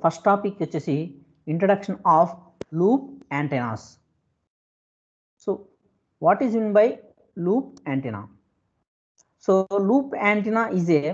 First topic వచ్చేసి introduction of loop antennas so what is mean by loop antenna so loop antenna is a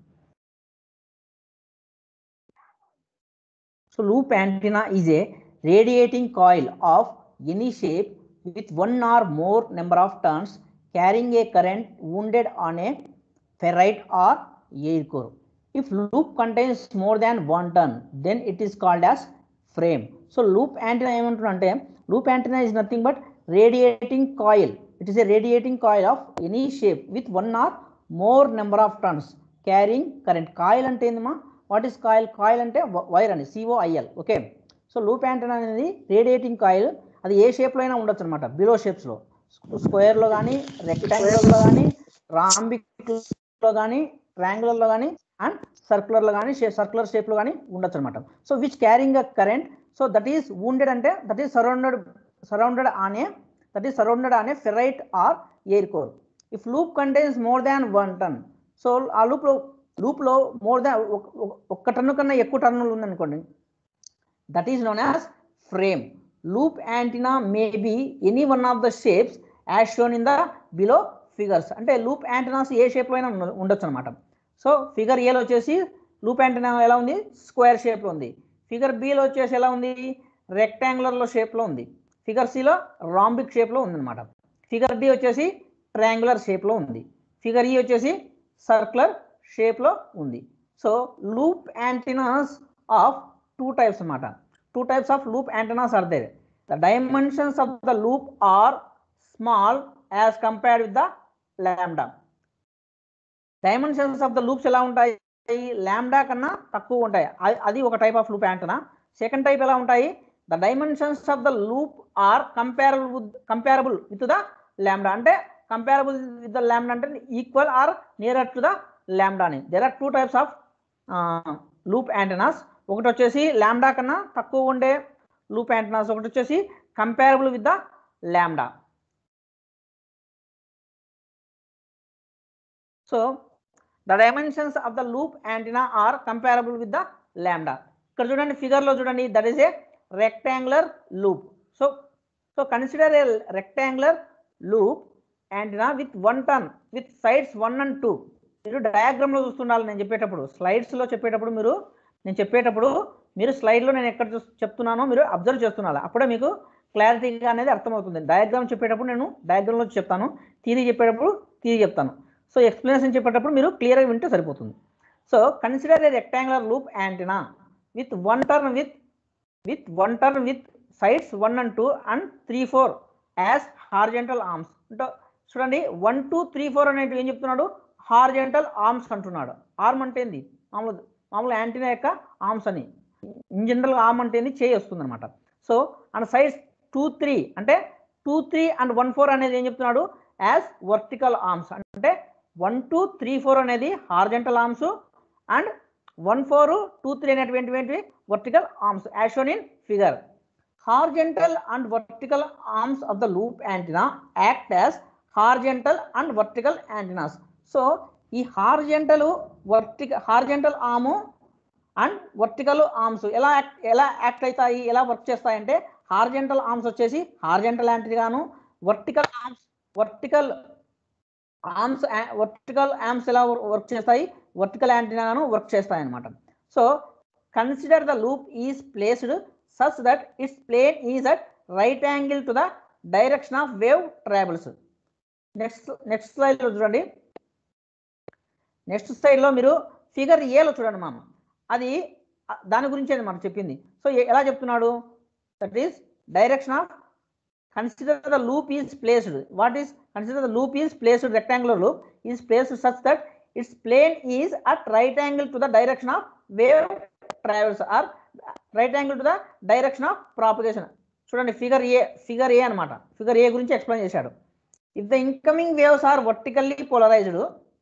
so loop antenna is a radiating coil of any shape with one or more number of turns carrying a current wounded on a ferrite or air core. If loop contains more than one turn, then it is called as frame. So loop antenna ఏమంటున్నా loop antenna is nothing but radiating coil. It is a radiating coil of any shape with one or more number of turns carrying current. Coil అంటే ఏందమ్మా what is coil coil అంటే wire అండి C O I L okay so loop antenna అనేది radiating coil అది ఏ షేప్లో అయినా ఉండొచ్చు అనమాట బిలో షేప్స్లో స్క్వేర్లో కానీ రెక్టాంగులర్లో కానీ రాంబిక్లో కానీ ట్రాంగులర్లో కానీ అండ్ సర్కులర్లో కానీ సర్కులర్ షేప్లో కానీ ఉండొచ్చు అనమాట so which carrying a current so that is wounded అంటే that is surrounded surrounded on a that is surrounded on a ferrite or air core if loop contains more than one turn so ఆ లూప్లో లూప్లో more than ఒక్క ton కన్నా ఎక్కువ టన్నులు ఉందనుకోండి that is known as frame. Loop antenna may be any one of the shapes as shown in the below figures. అంటే loop antennas ఏ షేప్లో అయినా ఉండ- ఉండొచ్చు అనమాట సో ఫిగర్ ఏలో వచ్చేసి లూప్ యాంటెనా ఎలా ఉంది స్క్వేర్ షేప్లో ఉంది ఫిగర్ బిలో వచ్చేసి ఎలా ఉంది రెక్టాంగులర్లో షేప్లో ఉంది ఫిగర్ సిలో రాంబిక్ షేప్లో ఉందన్నమాట ఫిగర్ డి వచ్చేసి ట్రయాంగులర్ షేప్లో ఉంది ఫిగర్ ఈ వచ్చేసి సర్కులర్ షేప్లో ఉంది so loop antennas of two types అన్నమాట two types of loop antennas are there the dimensions of the loop are small as compared with the lambda dimensions of the loops ఎలా ఉంటాయి lambda కన్నా తక్కువ ఉంటాయి అది- అది ఒక type of loop antenna second type ఎలా ఉంటాయి the dimensions of the loop are comparable with comparable with the lambda అంటే కంపేరబుల్ విత్ ద లాంబ్డా అంటే equal or near to the lambda అని there are two types of loop antennas ఒకటి వచ్చేసి ల్యాండా కన్నా తక్కువ ఉండే లూప్ యాంటనాస్ ఒకటి వచ్చేసి comparable with the lambda so the dimensions of the loop antenna are comparable with the lambda ఇక్కడ చూడండి ఫిగర్లో చూడండి that is a rectangular loop so so consider a rectangular loop antenna with one turn with sides one and two మీరు డయాగ్రామ్లో చూస్తుండాలి నేను చెప్పేటప్పుడు స్లైడ్స్లో చెప్పేటప్పుడు మీరు నేను చెప్పేటప్పుడు మీరు స్లైడ్లో నేను ఎక్కడ చూస్ చెప్తున్నానో మీరు అబ్జర్వ్ చేస్తున్నారు అప్పుడే మీకు క్లారిటీగా అనేది అర్థమవుతుంది డయాగ్రామ్ చెప్పేటప్పుడు నేను డయాగ్రామ్లో చెప్తాను థీరీ చెప్పేటప్పుడు థీరీ చెప్తాను సో ఎక్స్ప్లెనేషన్ చెప్పేటప్పుడు మీరు క్లియర్గా వింటే సరిపోతుంది so consider a rectangular loop antenna with one turn with with one turn with sides one and two and three four as horizontal arms అంటే చూడండి వన్ టూ త్రీ ఫోర్ అనేటివి ఏం చెప్తున్నాడు హార్జెంటల్ ఆర్మ్స్ అంటున్నాడు ఆర్మ్ అంటే ఏంది మామూలు మామూలు యాంటీనా యొక్క ఆర్మ్స్ అని ఇన్ జనరల్ ఆర్మ్ అంటే ఏంది చేయి వస్తుంది అనమాట so and sides two three అంటే two three and one four అనేది ఏం చెప్తున్నాడు యాజ్ వర్టికల్ ఆర్మ్స్ అంటే వన్ టూ త్రీ ఫోర్ అనేది horizontal arms and one four two three అనేటువంటి vertical arms as shown in figure horizontal and vertical arms of the loop antenna act as horizontal and vertical antennas so ఈ horizontal vertical horizontal arm and vertical arms ఎలా act ఎలా act అవుతాయి ఎలా work చేస్తాయి అంటే horizontal arms వచ్చేసి horizontal యాంటీగాను vertical arms vertical arms vertical arms ఎలా వర్క్ చేస్తాయి వర్టికల్ యాంటీనాను వర్క్ చేస్తాయి అనమాట so consider the loop is placed such that its plane is at right angle to the direction of wave travels next next స్లైడ్లో చూడండి next స్లైడ్లో మీరు figure ఏలో చూడండి మామ అది ఆ, దాని గురించి మనం చెప్పింది సో ఏ- ఎలా చెప్తున్నాడు that is direction of consider the loop is placed what is consider the loop is placed rectangular loop is placed such that its plane is at right angle to the direction of wave travels or right angle to the direction of propagation చూడండి figure A figure A అనమాట figure A గురించి explain చేశాడు if the incoming waves are vertically polarized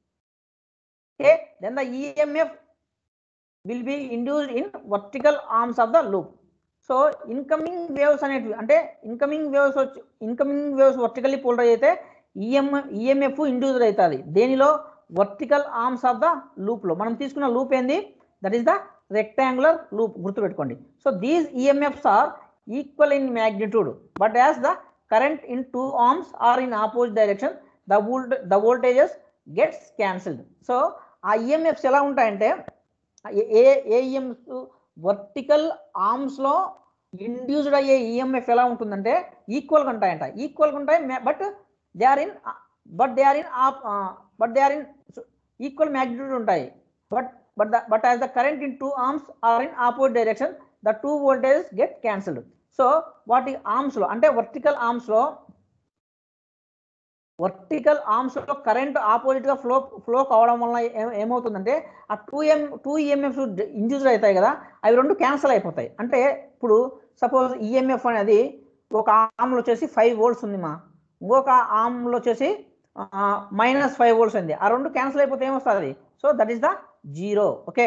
okay then the emf will be induced in vertical arms of the loop so incoming waves అనేటివి అంటే incoming waves వచ్చి incoming waves vertically polarize అయితే EM EMF induce అవుతుంది దేనిలో vertical arms of the లూప్లో మనం తీసుకున్న loop ఏంది that is the rectangular loop గుర్తుపెట్టుకోండి so these EMFs are equal in magnitude but as the current in two arms are in opposite direction the volt the voltages gets cancelled so ఆ EMFs ఎలా ఉంటాయంటే ఏ- ఏ ఏ EMF vertical ఆర్మ్స్లో induced అయ్యే EMF ఎలా ఉంటుందంటే ఈక్వల్గా ఉంటాయంట ఈక్వల్గా ఉంటాయి but they are in but they are in but they are in equal magnitude ఉంటాయి but but the but as the current in two arms are in opposite direction the two voltages get cancelled so వాటి ఆర్మ్స్లో అంటే vertical ఆర్మ్స్లో vertical ఆర్మ్స్లో current ఆపోజిట్గా flow flow కావడం వల్ల ఏం- ఏమవుతుందంటే ఆ two EM two EMF induced అవుతాయి కదా అవి రెండు క్యాన్సిల్ అయిపోతాయి అంటే ఇప్పుడు సపోజ్ ఈఎంఎఫ్ అనేది ఒక ఆర్మ్లో వచ్చేసి ఫైవ్ వోల్ట్స్ ఉంది మా ఇంకొక ఆర్మ్లో వచ్చేసి మైనస్ ఫైవ్ వోల్ట్స్ ఉంది ఆ రెండు క్యాన్సిల్ అయిపోతే ఏమొస్తుంది so that is the zero okay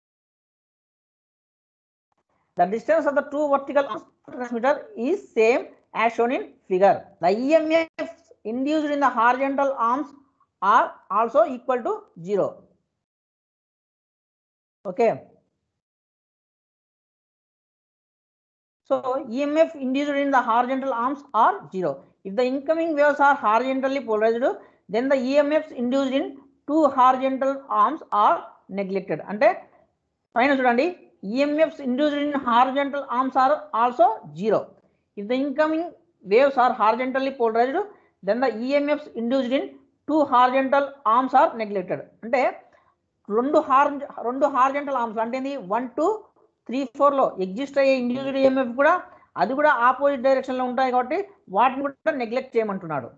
The distance of the two vertical arms of the transmitter is same as shown in figure. The EMFs induced in the horizontal arms are also equal to zero. Okay. So EMF induced in the horizontal arms are zero. If the incoming waves are horizontally polarized, then the EMFs induced in two horizontal arms are neglected. అంటే పైన చూడండి EMFs induced in horizontal arms are also zero if the incoming waves are horizontally polarized then the EMFs induced in two horizontal arms are neglected అంటే రెండు హార్ రెండు horizontal arms అంటే ఏంది one two three ఫోర్లో ఎగ్జిస్ట్ అయ్యే induced EMF కూడా అది కూడా ఆపోజిట్ డైరెక్షన్లో ఉంటాయి కాబట్టి వాటిని కూడా నెగ్లెక్ట్ చేయమంటున్నాడు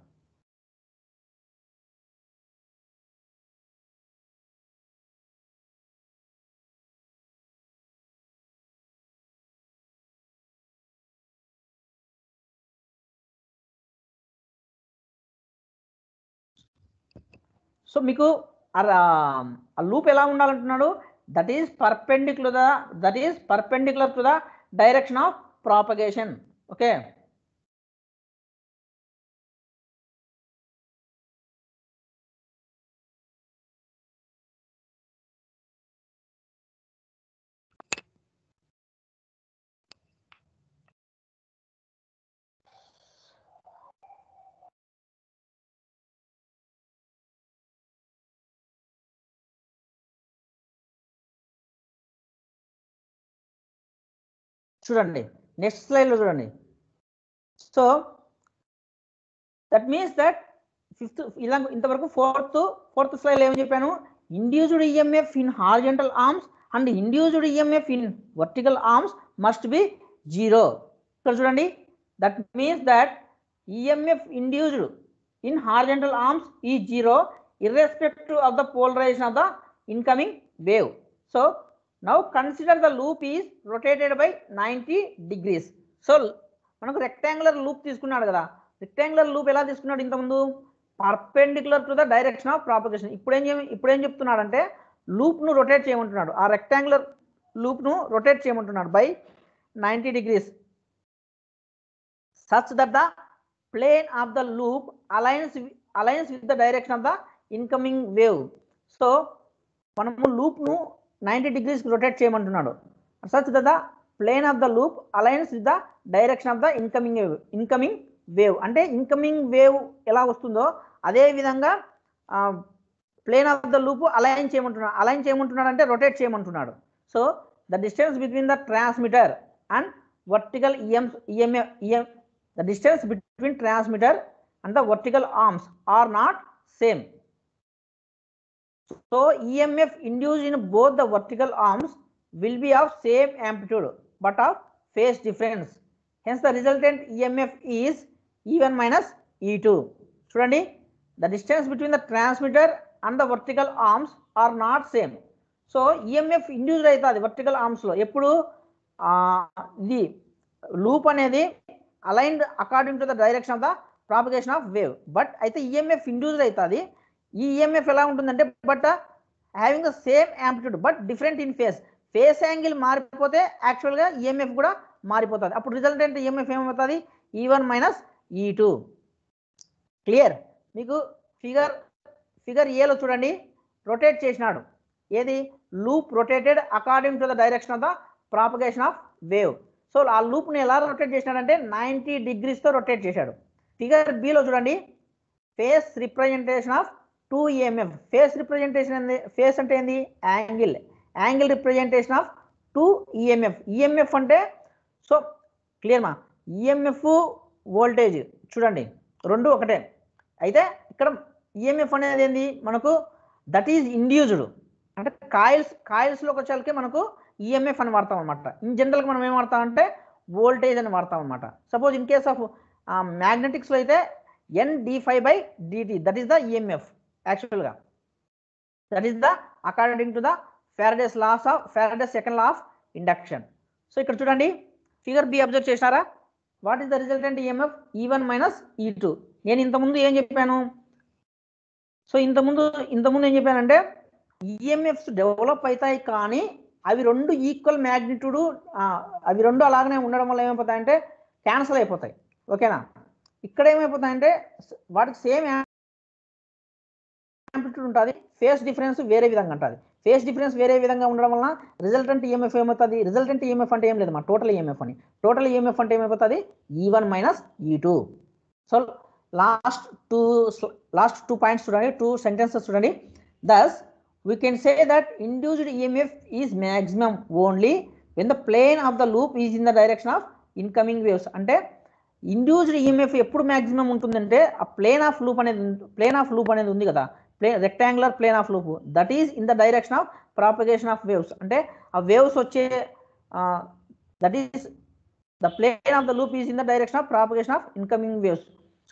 సో మీకు ఆ లూప్ ఎలా ఉండాలంటున్నాడు that is perpendicular the that is perpendicular to the direction of propagation okay చూడండి నెక్స్ట్ స్లైడ్లో చూడండి so that means that fifth ఇలా ఇంతవరకు ఫోర్త్ ఫోర్త్ స్లైడ్ ఏమని చెప్పాను induced EMF in horizontal arms and induced EMF in vertical arms must be zero ఇక్కడ చూడండి that means that EMF induced in horizontal arms ఈ zero irrespective of the polarization of the incoming wave. So now consider the loop is rotated by 90 degrees. So మనకు rectangular loop తీసుకున్నాడు కదా rectangular loop ఎలా తీసుకున్నాడు ఇంతకుముందు perpendicular to the direction of propagation ఇప్పుడు ఏం చేయ ఇప్పుడు ఏం చెప్తున్నాడంటే లూప్ను రొటేట్ చేయమంటున్నాడు ఆ రెక్టాంగులర్ లూప్ను రొటేట్ చేయమంటున్నాడు by ninety degrees such that the plane of the loop aligns aligns with the direction of the incoming wave so మనము లూప్ను నైంటీ డిగ్రీస్కి రొటేట్ చేయమంటున్నాడు such that the plane of the loop aligns with the direction of the incoming wave incoming wave అంటే incoming wave ఎలా వస్తుందో అదే విధంగా plane of the loop align చేయమంటున్నాడు అలైన్ చేయమంటున్నాడు అంటే రొటేట్ చేయమంటున్నాడు so the distance between the transmitter and vertical EM EMF EM the distance between transmitter and the vertical arms are not same so EMF induced in both the vertical arms will be of same amplitude but of phase difference. Hence the resultant EMF is E1 minus E2. చూడండి the distance between the transmitter and the vertical arms are not same. So EMF induced అవుతుంది vertical ఆర్మ్స్లో ఎప్పుడు ఆ, ఇది loop అనేది aligned according to the direction of the propagation of wave but అయితే EMF induced అవుతుంది ఈ ఈఎంఎఫ్ ఎలా ఉంటుందంటే but having the same amplitude but different in phase phase angle మారిపోతే యాక్చువల్గా ఈఎంఎఫ్ కూడా మారిపోతుంది అప్పుడు రిజల్టెంట్ ఈఎంఎఫ్ ఏమవుతుంది E one minus E two clear మీకు ఫిగర్ ఫిగర్ ఏలో చూడండి రొటేట్ చేసినాడు ఏది loop rotated according to the direction of the propagation of wave so ఆ లూప్ని ఎలా రొటేట్ చేసినాడంటే నైంటీ డిగ్రీస్తో రొటేట్ చేశాడు ఫిగర్ బిలో చూడండి phase representation of two EMF phase representation ఏంది ఫేస్ అంటే ఏంది angle angle representation of two EMF EMF అంటే సో క్లియర్ మా ఈఎంఎఫ్ వోల్టేజ్ చూడండి రెండు ఒకటే అయితే ఇక్కడ ఈఎంఎఫ్ అనేది ఏంది మనకు దట్ ఈజ్ ఇండ్యూజ్డ్ అంటే కాయిల్స్ కాయిల్స్లోకి వచ్చేసరికి మనకు ఈఎంఎఫ్ అని వాడతాం అనమాట ఇన్ జనరల్గా మనం ఏం వాడతాం అంటే వోల్టేజ్ అని వాడతాం అనమాట సపోజ్ ఇన్ కేస్ ఆఫ్ మ్యాగ్నెటిక్స్లో అయితే N d phi by dt that is the EMF యాక్చువల్గా that is the according to the Faraday's laws of Faraday's second law of induction so ఇక్కడ చూడండి ఫిగర్ బి అబ్జర్వ్ చేశారా what is the resultant EMF E one minus E two నేను ఇంతకుముందు ఏం చెప్పాను so ఇంతకుముందు ఇంతకుముందు ఏం చెప్పానంటే ఈఎంఎఫ్స్ డెవలప్ అవుతాయి కానీ అవి రెండు ఈక్వల్ మ్యాగ్నిట్యూడ్ అవి రెండు అలాగనే ఉండడం వల్ల ఏమైపోతాయంటే క్యాన్సల్ అయిపోతాయి ఓకేనా ఇక్కడ ఏమైపోతాయంటే వాటికి సేమ్ యాంప్లిట్యూడ్ ఉంటుంది ఫేస్ డిఫరెన్స్ వేరే విధంగా ఉంటుంది ఫేస్ డిఫరెన్స్ వేరే విధంగా ఉండడం వలన రిజల్టెంట్ ఈఎంఎఫ్ ఏమవుతుంది రిజల్టెంట్ ఈఎంఎఫ్ అంటే ఏం లేదు మా టోటల్ ఈఎంఎఫ్ అని టోటల్ ఈఎంఎఫ్ అంటే ఏమైపోతుంది E one minus E two so last two last two points చూడండి టూ సెంటెన్సెస్ చూడండి thus we can say that induced EMF is maximum only when the plane of the loop is in the direction of incoming waves అంటే induced EMF ఎప్పుడు maximum ఉంటుందంటే ఆ plane of loop అనేది plane of loop అనేది ఉంది కదా ప్లే rectangular plane of loop that is in the direction of propagation of waves అంటే ఆ వేవ్స్ వచ్చే that is the plane of the loop is in the direction of propagation of incoming waves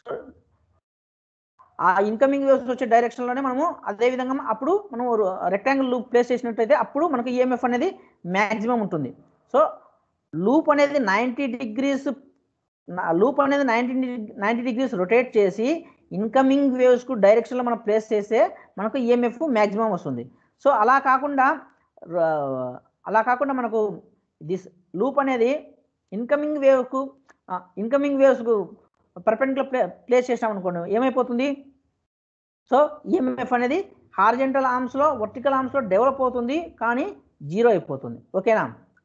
ఆ incoming waves వచ్చే డైరెక్షన్లోనే మనము అదే విధంగా అప్పుడు మనం రెక్టాంగిల్ లూప్ ప్లేస్ చేసినట్టయితే అప్పుడు మనకు ఈఎంఎఫ్ అనేది మ్యాక్సిమం ఉంటుంది సో లూప్ అనేది నైంటీ డిగ్రీస్ లూప్ అనేది నైంటీ నైంటీ డిగ్రీస్ రొటేట్ చేసి ఇన్కమింగ్ వేవ్స్కు డైరెక్షన్లో మనం ప్లేస్ చేస్తే మనకు ఈఎంఎఫ్ మ్యాక్సిమం వస్తుంది సో అలా కాకుండా ర- అలా కాకుండా మనకు దిస్ లూప్ అనేది ఇన్కమింగ్ వేవ్కు ఇన్కమింగ్ వేవ్స్కు పర్పెండికులర్ ప్లే ప్లేస్ చేసాం అనుకోండి ఏమైపోతుంది సో ఈఎంఎఫ్ అనేది హార్జెంటల్ ఆర్మ్స్లో వర్టికల్ ఆర్మ్స్లో డెవలప్ అవుతుంది కానీ జీరో అయిపోతుంది ఓకేనా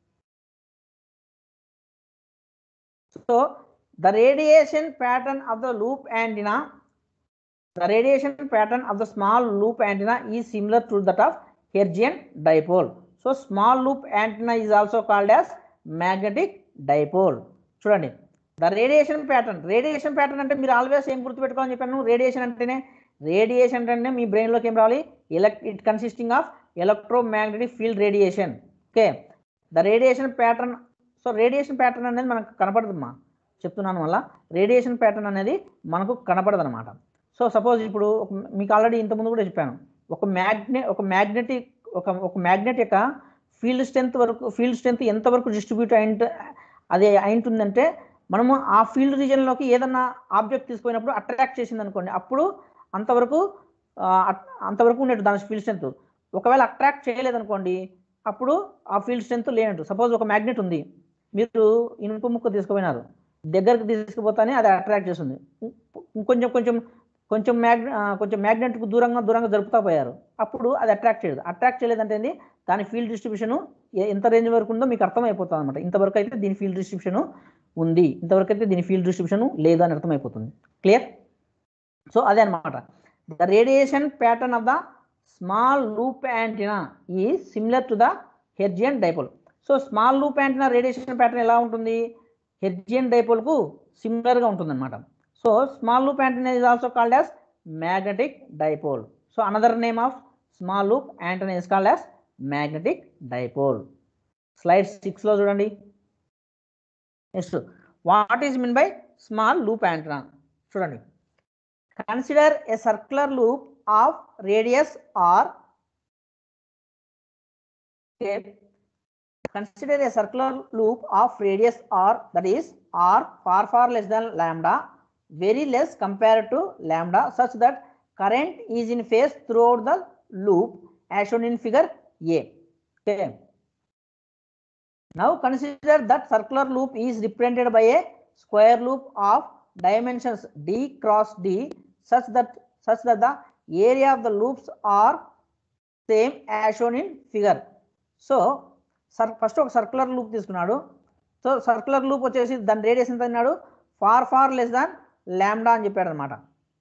so the radiation pattern of the loop antenna the radiation pattern of the small loop antenna is similar to that of Hertzian dipole so small loop antenna is also called as magnetic dipole చూడండి the radiation pattern radiation pattern అంటే మీరు always ఏం గుర్తుపెట్టుకోవాలని చెప్పాను radiation అంటేనే radiation అంటేనే మీ బ్రెయిన్లోకి ఏం రావాలి ఎలక్ it consisting of electromagnetic field radiation okay the radiation pattern so radiation pattern అనేది మనకు కనపడదమ్మా చెప్తున్నాను వల్ల రేడియేషన్ ప్యాటర్న్ అనేది మనకు కనపడదు అనమాట సో సపోజ్ ఇప్పుడు ఒక- మీకు ఆల్రెడీ ఇంతకుముందు కూడా చెప్పాను ఒక మ్యాగ్నె ఒక మ్యాగ్నెటిక్ ఒక ఒక మ్యాగ్నెట్ యొక్క ఫీల్డ్ స్ట్రెంత్ వరకు ఫీల్డ్ స్ట్రెంత్ ఎంతవరకు డిస్ట్రిబ్యూట్ అయింట అది అయింటుందంటే మనము ఆ ఫీల్డ్ రీజన్లోకి ఏదన్నా ఆబ్జెక్ట్ తీసుకుపోయినప్పుడు అట్రాక్ట్ చేసింది అనుకోండి అప్పుడు అంతవరకు ఆ, అట్- అంతవరకు ఉండేట్టు దాని ఫీల్డ్ స్ట్రెంత్ ఒకవేళ అట్రాక్ట్ చేయలేదనుకోండి అప్పుడు ఆ ఫీల్డ్ స్ట్రెంత్ లేనట్టు సపోజ్ ఒక మ్యాగ్నెట్ ఉంది మీరు ఇనుప ముక్క తీసుకుపోయినారు దగ్గరకు తీసుకుపోతానే అది అట్రాక్ట్ చేస్తుంది ఇంకొంచెం కొంచెం కొంచెం మ్యాగ్ ఆ, కొంచెం మ్యాగ్నెట్కు దూరంగా దూరంగా జరుపుతా పోయారు అప్పుడు అది అట్రాక్ట్ చేయదు అట్రాక్ట్ చేయలేదంటే ఏంది దాని ఫీల్డ్ డిస్ట్రిబ్యూషన్ ఎంత రేంజ్ వరకు ఉందో మీకు అర్థమైపోతుంది అనమాట ఇంతవరకు అయితే దీని ఫీల్డ్ డిస్ట్రిబ్యూషన్ ఉంది ఇంతవరకు అయితే దీని ఫీల్డ్ డిస్ట్రిబ్యూషన్ లేదు అని అర్థమైపోతుంది క్లియర్ సో అదే అనమాట the radiation pattern of the small loop antenna ఈ similar to the Hertzian dipole so small loop antenna radiation pattern ఎలా ఉంటుంది హెర్జియన్ డైపోల్కు సిమిలర్గా ఉంటుందన్నమాట so small loop antenna is also called as magnetic dipole so another name of small loop antenna is called as magnetic dipole slide సిక్స్లో చూడండి next what is mean by small loop antenna చూడండి consider a circular loop of radius are consider a circular loop of radius r that is r far far less than lambda very less compared to lambda such that current is in phase throughout the loop as shown in figure a okay now consider that circular loop is represented by a square loop of dimensions d cross d such that such that the area of the loops are same as shown in figure so sir first ఒక circular loop తీసుకున్నాడు సో circular loop వచ్చేసి దాని radius ఎంత అన్నాడు far far less than ల్యాండా అని చెప్పాడు అనమాట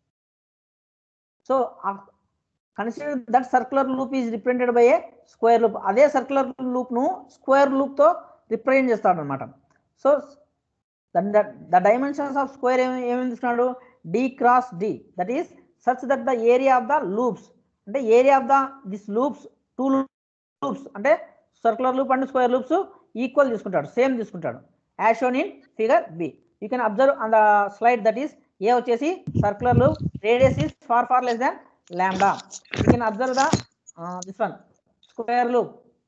so consider that circular loop is represented by a square loop అదే సర్కులర్ లూప్ను స్క్వేర్ లూప్తో రిప్రజెంట్ చేస్తాడు అనమాట so the dimensions of square ఏమి ఏమేమి తీసుకున్నాడు d cross d that is such that the area of the loops అంటే area of the this loops two loops అంటే circular loop and square loops equal తీసుకుంటాడు same తీసుకుంటాడు as shown in figure B you can observe on the slide that is a వచ్చేసి circular loop radius is far far less than lambda you can observe the uh, this one square loop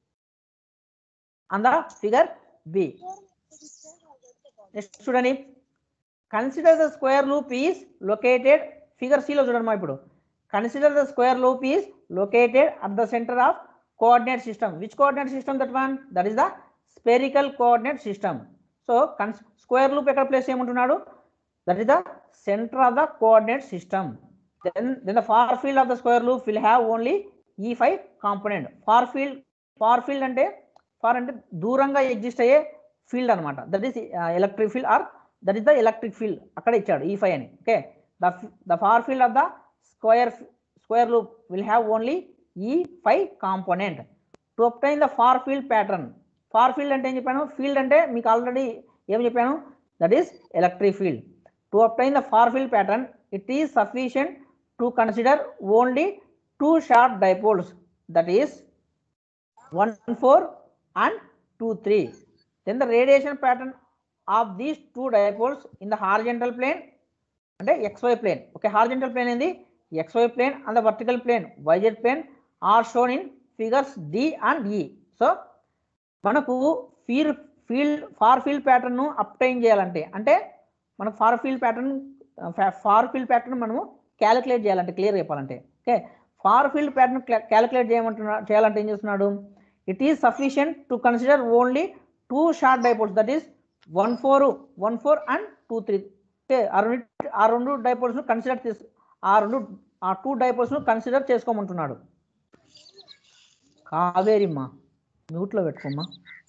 on the figure b next చూడండి consider the square loop is located figure సిలో చూడండి మా ఇప్పుడు consider the square loop is located at the centre of coordinate system which coordinate system that one that is the spherical coordinate system so కన్స్ square loop ఎక్కడ place చేయమంటున్నాడు that is the centre of the coordinate system then then the far field of the square loop will have only e5 component far field far field అంటే far అంటే దూరంగా exist అయ్యే field అనమాట that is electric field or that is the electric field అక్కడ ఇచ్చాడు E phi అని okay the the far field of the square square loop will have only E phi component to obtain the far field pattern far field అంటే ఏం చెప్పాను field అంటే మీకు already ఏం చెప్పాను that is electric field to obtain the far field pattern it is sufficient to consider only two sharp dipoles that is 1 4 and 2 3 then the radiation pattern of these two dipoles in the horizontal plane అంటే xy plane okay horizontal plane ఏంది xy plane and the vertical plane yz plane are shown in figures d and e so మనకు ఫీల్ field far field pattern obtain చేయాలంటే అంటే మన far field pattern far field pattern మనము calculate చేయాలంటే clear చెప్పాలంటే okay far field pattern calculate చేయమంటున్నా చేయాలంటే ఏం చేస్తున్నాడు it is sufficient to consider only two short dipoles that is one four one four and two three okay ఆ రెండు ఆ రెండు డైపోల్స్ను కన్సిడర్ చేసి ఆ రెండు ఆ టూ డైపోల్స్ను కన్సిడర్ చేసుకోమంటున్నాడు కావేరిమ్మా మ్యూట్లో పెట్టుకోమ్మా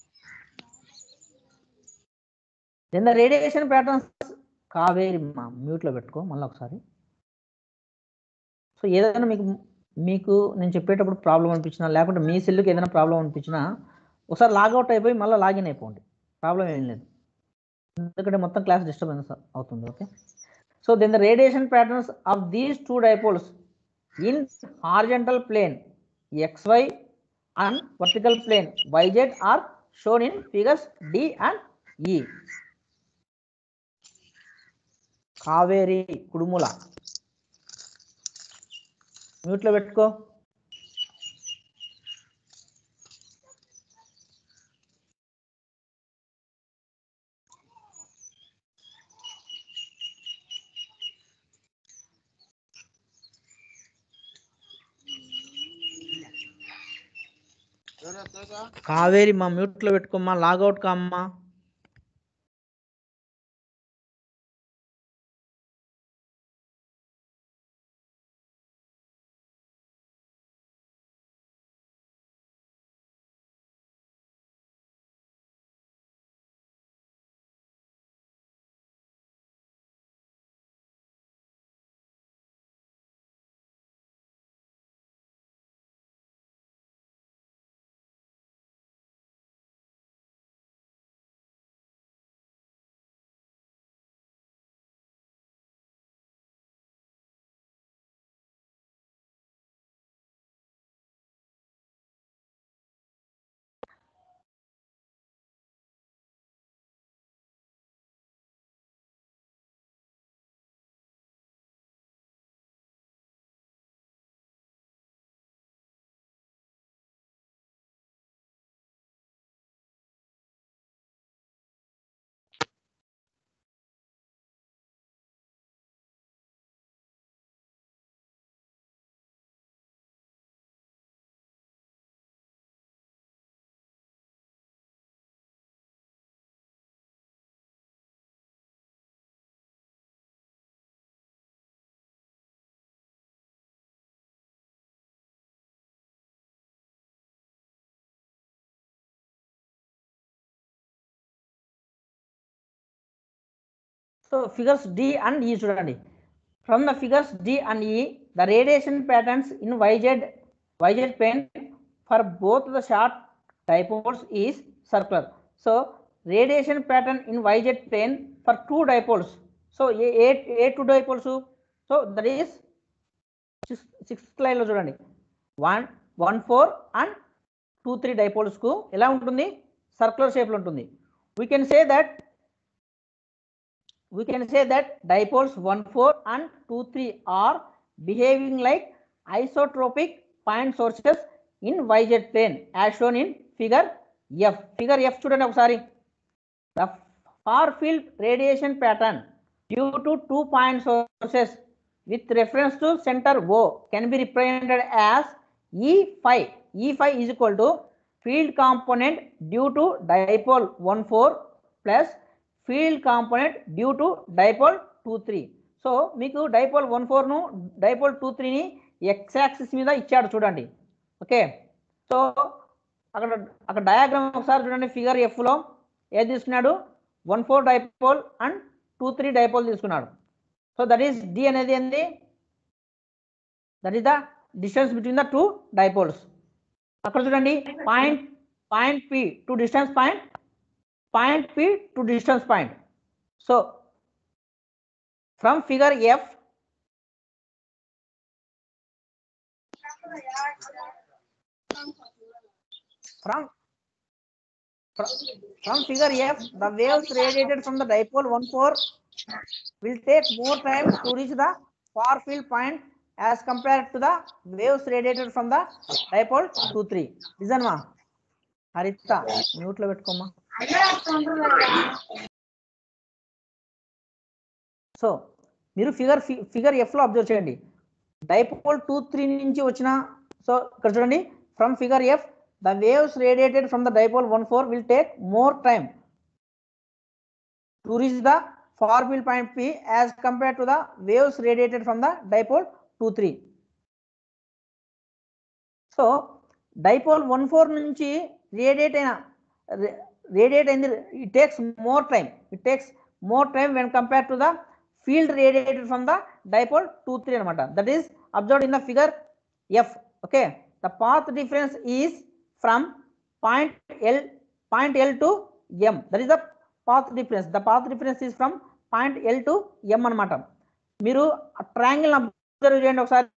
దెన్ ద రేడియేషన్ ప్యాటర్న్స్ కావేరిమ్మా మ్యూట్లో పెట్టుకో మళ్ళీ ఒకసారి సో ఏదైనా మీకు మీకు నేను చెప్పేటప్పుడు ప్రాబ్లం అనిపించినా లేకుంటే మీ సెల్లుకి ఏదైనా ప్రాబ్లం అనిపించినా ఒకసారి లాగౌట్ అయిపోయి మళ్ళీ లాగిన్ అయిపోండి ప్రాబ్లం ఏం లేదు ఎందుకంటే మొత్తం క్లాస్ డిస్టర్బెన్స్ అవుతుంది okay so then the radiation patterns of these two dipoles in horizontal plane XY and vertical plane YZ are shown in figures D and E Kaveri Kudumula మ్యూట్లో పెట్టుకో కావేరి మా మ్యూట్లో పెట్టుకోమ్మా లాగౌట్ కామ్మా so figures D and E చూడండి from the figures D and E the radiation patterns in YZ YZ plane for both the short dipoles is circular so radiation pattern in YZ plane for two dipoles so a A a two dipoles so that is six sixth లైన్లో చూడండి one one four and two three డైపోల్స్కు ఎలా ఉంటుంది circular షేప్లో ఉంటుంది we can say that we can say that dipoles 1 4 and 2 3 are behaving like isotropic point sources in yz plane as shown in figure f figure f చూడండి ఒకసారి the far field radiation pattern due to two point sources with reference to center o can be represented as e phi e phi is equal to field component due to dipole 1 4 plus field component due to dipole two three so మీకు dipole one ఫోర్ను dipole two త్రీని X axis మీద ఇచ్చాడు చూడండి okay so అక్కడ అక్కడ diagram ఒకసారి చూడండి ఫిగర్ ఎఫ్లో ఏది తీసుకున్నాడు one four dipole and two three dipole తీసుకున్నాడు సో దట్ ఈస్ డి అనేది ఏంది that is the distance between the two dipoles అక్కడ చూడండి point point P to distance point point P to distance point. So, from figure F, from, from, from figure F, the waves radiated from the dipole 1 4 will take more time to reach the far field point as compared to the waves radiated from the dipole 2 3. Listen ma. Haritha mute లో పెట్టుకోమా so మీరు figure figure ఎఫ్లో observe చేయండి dipole two three నుంచి వచ్చిన so ఇక్కడ చూడండి from figure F the waves radiated from the dipole one four will take more time to reach the far field point P as compare to the waves radiated from the dipole two three so dipole one four నుంచి radiate అయిన radiate అయింది it takes more time it takes more time when compare to the field radiated from the dipole two three అనమాట that is observe in the figure F okay the path difference is from point L point L to M that is the path difference the path difference is from point L to M అనమాట మీరు triangle observe చేయండి ఒకసారి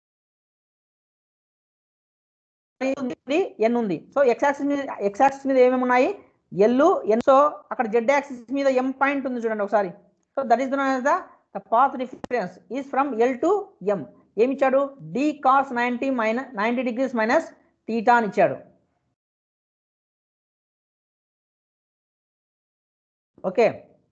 N ఉంది so X axis మీద X axis మీద ఏమేమి ఉన్నాయి L N so అక్కడ జెడ్ యాక్సిస్ మీద ఎం పాయింట్ ఉంది చూడండి ఒకసారి so that is the the path difference is from L to M ఏమి ఇచ్చాడు d cos ninety minus ninety degrees minus theta అని ఇచ్చాడు ఓకే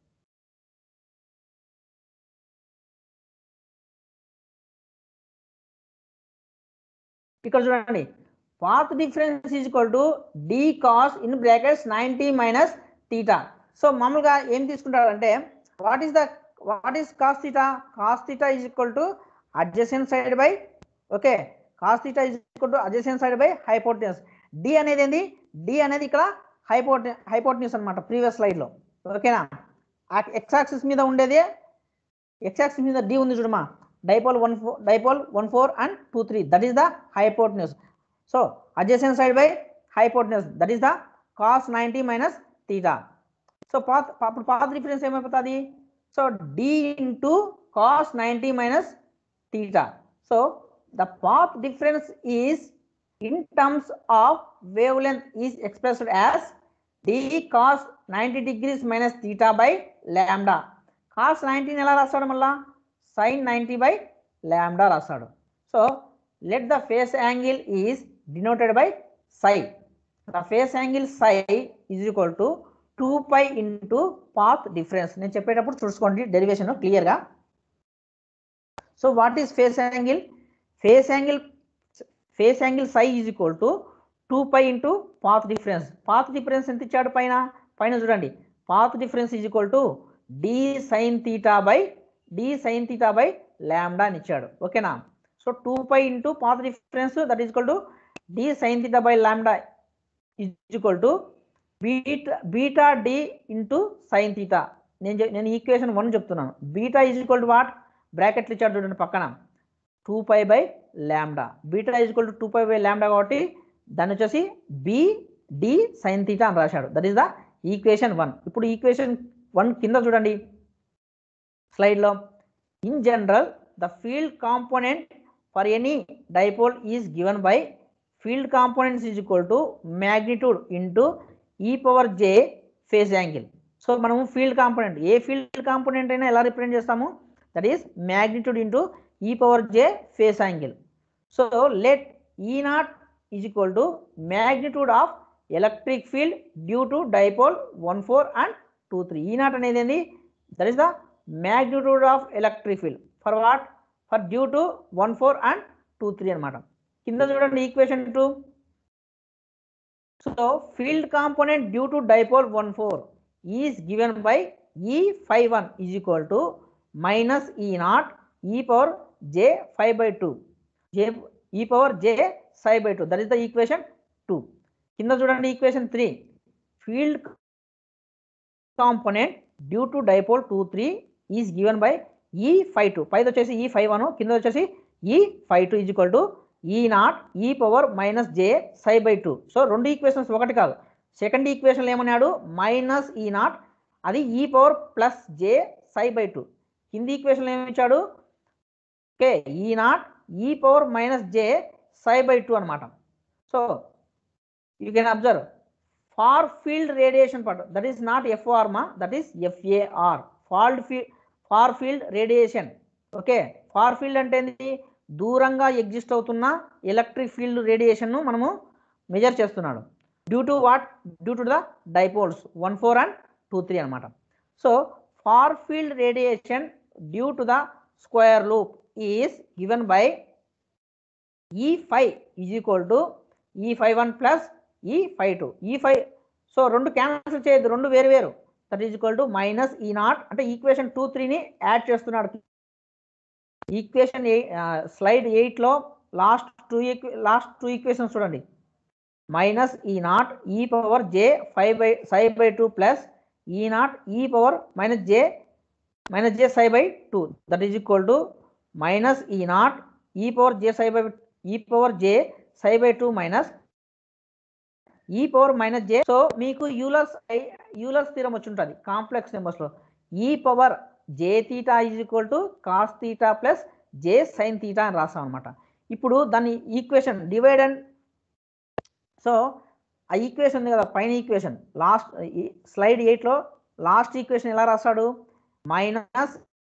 ఇక్కడ చూడండి path difference is equal to d cos in brackets ninety minus theta so మామూలుగా ఏం తీసుకుంటారంటే what is the what is cos theta cos theta is equal to adjacent side by okay cos theta is equal to adjacent side by hypotenuse d అనేది ఏంది D అనేది ఇక్కడ హైపోటె hypotenuse అనమాట previous స్లైడ్లో ఓకేనా ఎక్స్ యాక్సిస్ మీద ఉండేది X axis మీద డి ఉంది చూడమా dipole one four dipole one four and two three that is the hypotenuse so adjacent side by hypotenuse that is the cos ninety minus theta so path అప్పుడు path difference ఏమైపోతుంది so d into cos ninety minus theta so the path difference is in terms of wavelength is expressed as d cos ninety degrees minus theta by lambda cos నైంటీని ఎలా రాస్తాడు మళ్ళా sign ninety by lambda రాస్తాడు so let the phase angle is denoted by psi the phase angle psi is equal to two pi into path difference నేను చెప్పేటప్పుడు చూసుకోండి derivation క్లియర్గా so what is phase angle phase angle phase angle psi is equal to two pi into path difference path difference ఎంత ఇచ్చాడు పైన పైన చూడండి path difference is equal to d sine theta by d sine theta by lambda అని ఇచ్చాడు ఓకేనా so two pi into path difference that is equal to d sine theta by lambda is equal to beta beta d into sine theta నేను చె- నేను equation one చెప్తున్నాను beta is equal to what బ్రాకెట్లు ఇచ్చాడు చూడండి పక్కన two pi by lambda beta is equal to two pi by lambda కాబట్టి దాన్ని వచ్చేసి బి డి సైన్ తీటా అని రాశాడు that is the equation one ఇప్పుడు ఈక్వేషన్ వన్ కింద చూడండి స్లైడ్లో in general the field component for any dipole is given by field components is equal to magnitude into e power j phase angle so మనము field component ఏ field component అయినా ఎలా represent చేస్తాము that is magnitude into e power j phase angle so let e naught is equal to magnitude of electric field due to dipole one four and two three e naught అనేది ఏంది that is the magnitude of electric field for what for due to one four and two three అనమాట కింద చూడండి equation two so field component due to dipole one four is given by e five one is equal to minus e naught e power j five by two j e power j five by two that is the equation two కింద చూడండి equation three field component due to dipole two three is given by e five two పైది వచ్చేసి e five one కింద వచ్చేసి e five two is equal to e naught e power minus j psi by two so రెండు equations ఒకటి కాదు second ఈక్వేషన్లో ఏమన్నాడు minus e naught అది e power plus j psi by two కింది ఈక్వేషన్లో ఏమి ఇచ్చాడు okay e naught e power minus j psi by two అనమాట so you can observe far field radiation part that is not FR మా that is FAR ఫాల్డ్ ఫీ far field radiation okay far field అంటే ఏంటి దూరంగా exist అవుతున్న electric field రేడియేషన్ను మనము మెజర్ చేస్తున్నాడు due to what due to the dipoles one four and two three అనమాట so far field radiation due to the square loop is given by e five is equal to e five one plus e five two e five so రెండు cancel చేయొద్దు రెండు వేరు వేరు that is equal to minus e naught అంటే equation two త్రీని add చేస్తున్నాడు equation slide ఎయిట్లో last two last two equations చూడండి minus e naught e power j five by five by two plus e naught e power minus j minus j psi by two that is equal to minus e naught e power j psi by e power j psi by two minus e power minus j so మీకు Euler's Euler's స్థిరం వచ్చి ఉంటుంది complex నెంబర్స్లో e power j theta is equal to cos theta plus j sine theta అని రాస్తాం అనమాట ఇప్పుడు దాని ఈక్వేషన్ డివైడ్ అండ్ సో ఆ ఈక్వేషన్ ఉంది కదా పైన ఈక్వేషన్ లాస్ట్ స్లైడ్ ఎయిట్లో లాస్ట్ ఈక్వేషన్ ఎలా రాస్తాడు మైనస్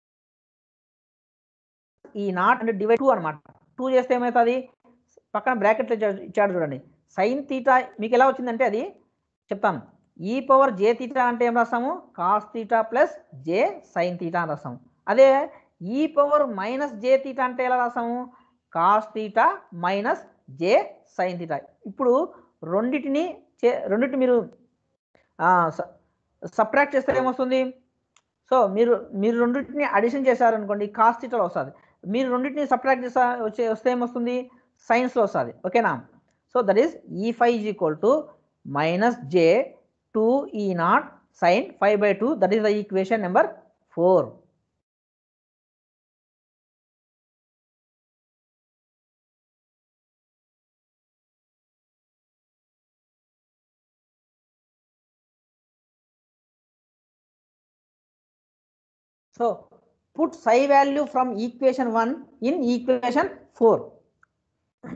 ఈ నాట్ అంటే డివైడ్ టూ అనమాట టూ చేస్తే ఏమవుతుంది పక్కన బ్రాకెట్లో ఇచ్చాడు చూడండి సైన్ తీటా మీకు ఎలా వచ్చిందంటే అది చెప్తాను ఈ పవర్ జే తీటా అంటే ఏం రాస్తాము cos theta plus j sine theta అని రాస్తాము అదే ఈ పవర్ మైనస్ జే తీటా అంటే ఎలా రాస్తాము cos theta minus j sine theta ఇప్పుడు రెండిటిని చే రెండింటిని మీరు సబ్ట్రాక్ట్ చేస్తే ఏమొస్తుంది సో మీరు మీరు రెండింటిని అడిషన్ చేశారనుకోండి కాస్ తీటాలో వస్తుంది మీరు రెండింటిని సబ్ట్రాక్ట్ చేసా వచ్చే వస్తే ఏమొస్తుంది సైన్స్లో వస్తుంది ఓకేనా so that is e five is equal to minus J two e naught sine five by two that is the equation number four so put psi value from equation 1 in equation 4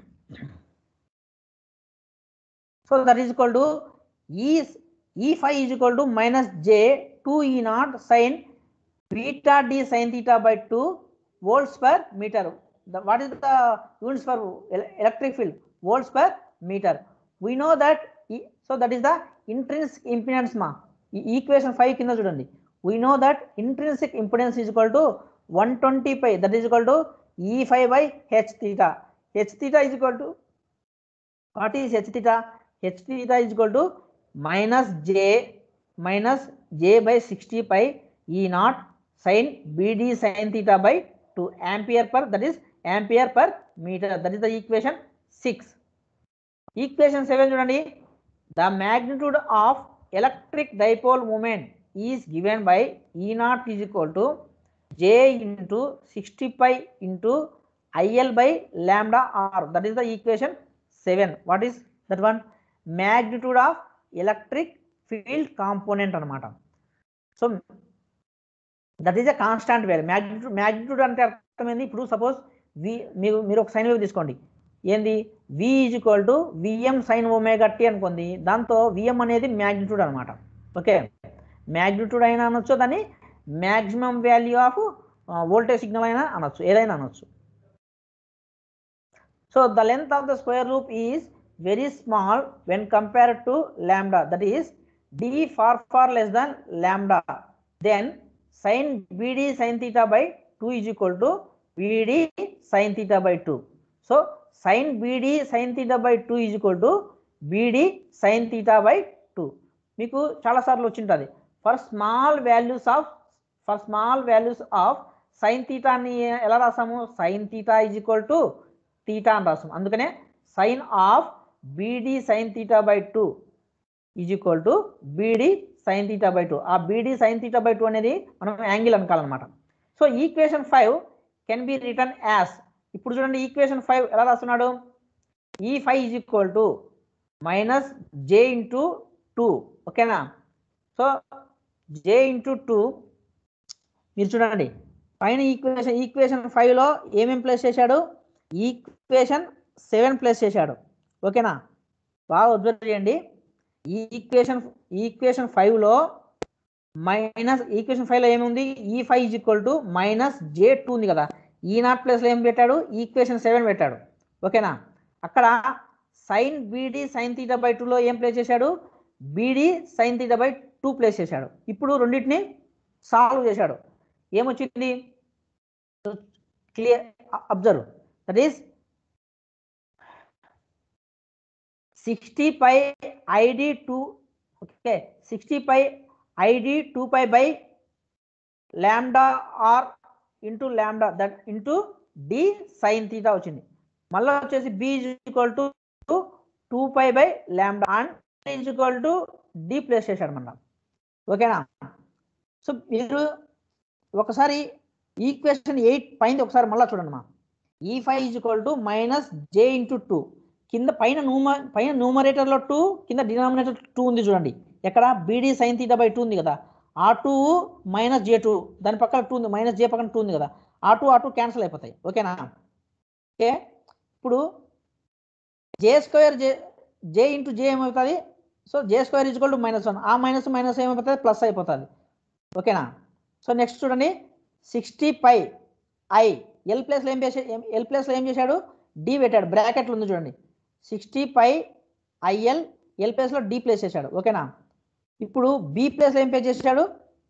so that is equal to e e phi is equal to minus j 2 e naught sin beta d sin theta by 2 volts per meter the, what is the units for el- electric field volts per meter we know that e- so that is the intrinsic impedance ma e equation five కింద చూడండి we know that intrinsic impedance is equal to 120 pi that is equal to e5 by h theta h theta is equal to what is h theta h theta is equal to minus j minus j by 60 pi e naught sin bd sin theta by 2 ampere per that is ampere per meter that is the equation 6 equation 7 చూడండి the magnitude of electric dipole moment is given by e naught is equal to j into sixty five into IL by lambda r that is the equation seven what is that one magnitude of electric field component అనమాట so that is a constant value magnitude magnitude అంటే అర్థమైంది ఇప్పుడు suppose వి మీరు మీరు ఒక sign wave తీసుకోండి ఏంది v is equal to VM sine omega t అనుకుంది దాంతో విఎం అనేది మ్యాగ్నిట్యూడ్ అనమాట ఓకే మ్యాగ్నిట్యూడ్ అయినా అనొచ్చు దాన్ని maximum value of voltage signal అయినా అనొచ్చు ఏదైనా అనొచ్చు so the length of the square loop is very small when compared to lambda that is d far far less than lambda then sine BD sine theta by two is equal to BD sine theta by two so sine BD sine theta by two is equal to BD sine theta by two మీకు చాలాసార్లు వచ్చింటుంది for small values of for small values of sine తీటాని ఎలా రాసాము sine theta is equal to theta అని రాసాము అందుకనే sine of BD sine theta by two is equal to BD sine theta by two ఆ BD sine theta by two అనేది మనం angle అనుకోవాలన్నమాట so equation five can be written as ఇప్పుడు చూడండి ఈక్వేషన్ ఫైవ్ ఎలా రాస్తున్నాడు e five is equal to minus j into two ఓకేనా సో జే ఇంటూ టూ మీరు చూడండి పైన ఈక్వేషన్ ఈక్వేషన్ ఫైవ్లో ఏమేమి ప్లేస్ చేశాడు ఈక్వేషన్ సెవెన్ ప్లేస్ చేశాడు ఓకేనా బాగా అబ్జర్వ్ చేయండి ఈ ఈక్వేషన్ ఈక్వేషన్ ఫైవ్లో మైనస్ ఈక్వేషన్ ఫైవ్లో ఏముంది e five is equal to minus J two ఉంది కదా ఈ నాట్ ప్లేస్లో ఏం పెట్టాడు ఈక్వేషన్ సెవెన్ పెట్టాడు ఓకేనా అక్కడ sine BD sine theta by టూలో ఏం ప్లేస్ చేశాడు BD sine theta by two place చేశాడు ఇప్పుడు రెండింటిని సాల్వ్ చేశాడు ఏమొచ్చింది clear observe that is sixty pi ID two okay sixty pi ID two pi by lambda r into lambda that into d sine theta వచ్చింది మళ్ళీ వచ్చేసి b equal to two pi by lambda and is equal to d place చేశాడు మన ఓకేనా so మీరు ఒకసారి equation eight పైన ఒకసారి మళ్ళీ చూడండి మా e five is equal to minus j into two కింద పైన నూమ పైన న్యూమరేటర్లో టూ కింద డినామినేటర్ టూ ఉంది చూడండి ఎక్కడ BD sine theta by two ఉంది కదా ఆ టూ మైనస్ జే టూ దాని పక్కన టూ ఉంది మైనస్ జే పక్కన టూ ఉంది కదా ఆ టూ ఆ టూ క్యాన్సిల్ అయిపోతాయి ఓకేనా ఓకే ఇప్పుడు జే స్క్వేర్ జే జే ఇంటూ జే ఏమవుతుంది so j square equal to minus one ఆ మైనస్ మైనస్ ఏమైపోతుంది ప్లస్ అయిపోతుంది ఓకేనా సో నెక్స్ట్ చూడండి సిక్స్టీ పై ఐ ఎల్ ప్లేస్లో ఏం చేసే ఎల్ ప్లేస్లో ఏం చేశాడు డి పెట్టాడు బ్రాకెట్లు ఉంది చూడండి సిక్స్టీ పై ఐఎల్ ఎల్ ప్లేస్లో డి ప్లేస్ చేశాడు ఓకేనా ఇప్పుడు బి ప్లేస్లో ఏం ప్లే చేశాడు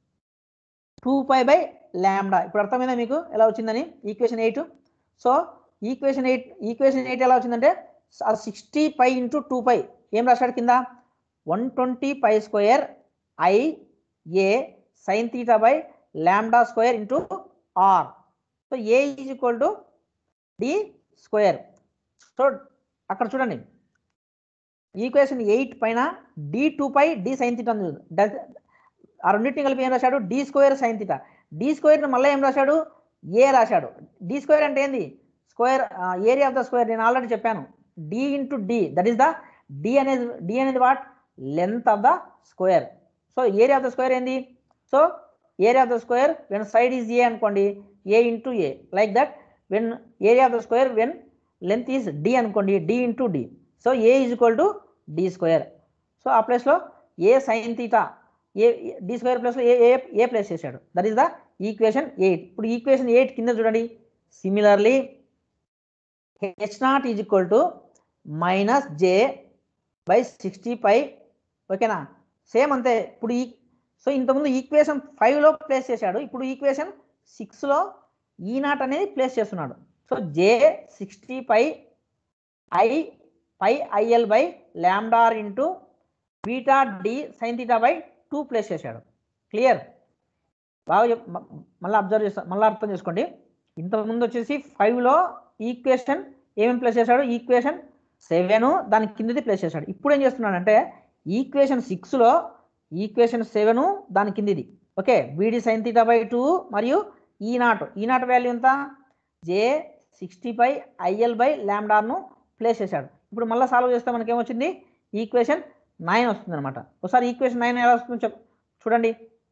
టూ పై బై ల్యాండా ఇప్పుడు అర్థమైందా మీకు ఎలా వచ్చిందని equation eight so equation eight equation eight ఎలా వచ్చిందంటే sixty pi into two pi ఏం రాశాడు కింద one twenty pi square i a sine theta by lambda square into r so a is equal to d square so అక్కడ చూడండి equation eight పైన d two pi d sine theta ఉంది. డస్- ఆ రెండింటిని కలిపి ఏం రాశాడు d square sine theta d స్క్వేర్ని మళ్ళీ ఏం రాశాడు ఏ రాశాడు డి స్క్వేర్ అంటే ఏంది square area of the square నేను ఆల్రెడీ చెప్పాను d into d that is the d అనేది డి అనేది what length of the square so area of the square ఏంది so area of the square when side is a అనుకోండి a into a like that when area of the square when length is d అనుకోండి d into d so a is equal to d square so ఆ ప్లేస్లో a sine theta a d square ప్లస్లో a A a place చేశాడు that is the equation eight ఇప్పుడు equation eight కింద చూడండి similarly h naught is equal to minus J by sixty pi ఓకేనా same అంతే ఇప్పుడు ఈ సో ఇంతకుముందు ఈక్వేషన్ ఫైవ్లో ప్లేస్ చేశాడు ఇప్పుడు ఈక్వేషన్ సిక్స్లో ఈ నాట్ అనేది ప్లేస్ చేస్తున్నాడు so j sixty pi i pi IL by lambda r into beta d sine theta by two place చేశాడు క్లియర్ బాగా చెప్ మ- మళ్ళీ అబ్జర్వ్ చేస్తా మళ్ళీ అర్థం చేసుకోండి ఇంతకుముందు వచ్చేసి ఫైవ్లో ఈక్వేషన్ ఏమేమి ప్లేస్ చేశాడు ఈక్వేషన్ సెవెన్ దాని కిందది ప్లేస్ చేశాడు ఇప్పుడు ఏం చేస్తున్నాడంటే ఈక్వేషన్ సిక్స్లో ఈక్వేషన్ సెవెన్ దాని కిందిది okay BD sine theta by two మరియు e naught e naught value ఎంత j sixty by IL by ల్యాండాను ప్లేస్ చేశాడు ఇప్పుడు మళ్ళీ సాల్వ్ చేస్తే మనకి ఏమొచ్చింది ఈక్వేషన్ నైన్ వస్తుంది అనమాట ఒకసారి ఈక్వేషన్ నైన్ ఎలా వస్తుందో చెప్ చూడండి